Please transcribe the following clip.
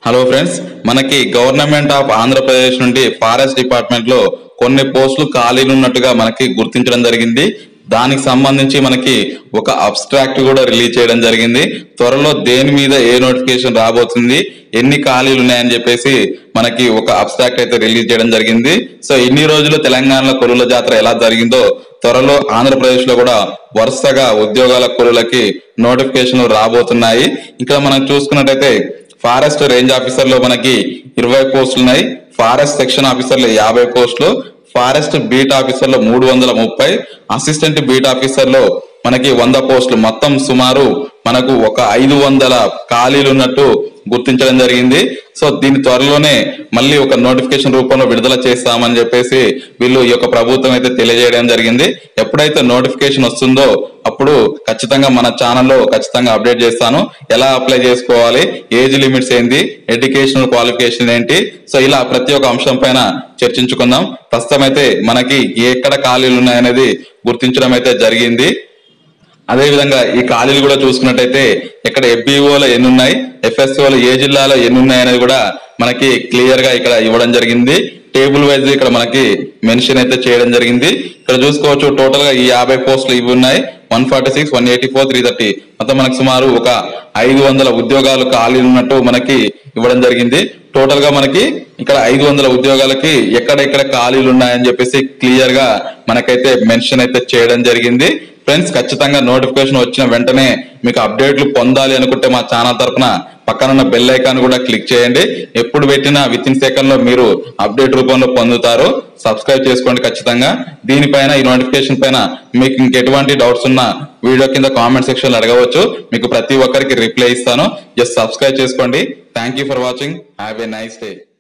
hello friends మనకి government of Andhra Pradesh నుండి forest department లో కొన్ని పోస్టులు ఖాళీలు ఉన్నట్టుగా మనకి గుర్తించడం జరిగింది దానికి సంబంధించి మనకి ఒక అబ్స్ట్రాక్ట్ కూడా రిలీజ్ చేయడం జరిగింది త్వరలో దేని మీద ఏ నోటిఫికేషన్ రాబోతుంది ఎన్ని ఖాళీలు ఉన్నాయని చెప్పేసి మనకి ఒక అబ్స్ట్రాక్ట్ అయితే రిలీజ్ చేయడం జరిగింది సో ఇన్ని రోజులు తెలంగాణలో కొలుల జాతర ఎలా జరిగిందో త్వరలో ఆంధ్రప్రదేశ్ లో కూడా వరుసగా ఉద్యోగాల కొలులకి నోటిఫికేషన్ రాబోతున్నాయి ఇక్కడ మనం చూసుకున్నట్టయితే ఫారెస్ట్ రేంజ్ ఆఫీసర్ లో మనకి ఇరవై పోస్టులు ఉన్నాయి ఫారెస్ట్ సెక్షన్ ఆఫీసర్లు యాభై పోస్టులు ఫారెస్ట్ బీట్ ఆఫీసర్ లో మూడు వందల ముప్పై అసిస్టెంట్ బీట్ ఆఫీసర్ లో మనకి వంద పోస్టులు మొత్తం సుమారు మనకు ఒక ఐదు వందల ఖాళీలు ఉన్నట్టు గుర్తించడం జరిగింది సో దీని త్వరలోనే మళ్ళీ ఒక నోటిఫికేషన్ రూపంలో విడుదల చేస్తామని చెప్పేసి వీళ్ళు ఈ యొక్క ప్రభుత్వం అయితే తెలియజేయడం జరిగింది ఎప్పుడైతే నోటిఫికేషన్ వస్తుందో అప్పుడు ఖచ్చితంగా మన ఛానల్లో ఖచ్చితంగా అప్డేట్ చేస్తాను ఎలా అప్లై చేసుకోవాలి ఏజ్ లిమిట్స్ ఏంటి ఎడ్యుకేషనల్ క్వాలిఫికేషన్ ఏంటి సో ఇలా ప్రతి ఒక్క అంశం పైన చర్చించుకుందాం ప్రస్తుతం అయితే మనకి ఎక్కడ ఖాళీలు ఉన్నాయనేది గుర్తించడం అయితే జరిగింది అదే విధంగా ఈ ఖాళీలు కూడా చూసుకున్నట్టయితే ఇక్కడ ఎఫ్బిఓలో ఎన్ని ఉన్నాయి ఎఫ్ఎస్ఓలో ఏ జిల్లాలో ఎన్ని ఉన్నాయి అనేది కూడా మనకి క్లియర్ గా ఇక్కడ ఇవ్వడం జరిగింది టేబుల్ వైజ్ ఇక్కడ మనకి మెన్షన్ అయితే చేయడం జరిగింది ఇక్కడ చూసుకోవచ్చు టోటల్ గా ఈ యాభై పోస్టులు ఇవి ఉన్నాయి one forty six one eighty four three thirty మొత్తం మనకి సుమారు ఒక ఐదు వందల ఉద్యోగాలు ఖాళీలు ఉన్నట్టు మనకి ఇవ్వడం జరిగింది టోటల్ గా మనకి ఇక్కడ ఐదు వందల ఉద్యోగాలకి ఎక్కడెక్కడ ఖాళీలు ఉన్నాయని చెప్పేసి క్లియర్ గా మనకైతే మెన్షన్ అయితే చేయడం జరిగింది ఫ్రెండ్స్ ఖచ్చితంగా నోటిఫికేషన్ వచ్చిన వెంటనే మీకు అప్డేట్లు పొందాలి అనుకుంటే మా ఛానల్ తరపున పక్కనున్న బెల్ ఐకాన్ కూడా క్లిక్ చేయండి ఎప్పుడు పెట్టినా విత్ ఇన్ సెకండ్ లో మీరు అప్డేట్ రూపంలో పొందుతారు సబ్స్క్రైబ్ చేసుకోండి ఖచ్చితంగా దీనిపైన ఈ నోటిఫికేషన్ పైన మీకు ఇంకెటువంటి డౌట్స్ ఉన్నా వీడియో కింద కామెంట్ సెక్షన్ లో అడగవచ్చు మీకు ప్రతి ఒక్కరికి రిప్లై ఇస్తాను జస్ట్ సబ్స్క్రైబ్ చేసుకోండి thank you for watching have a nice day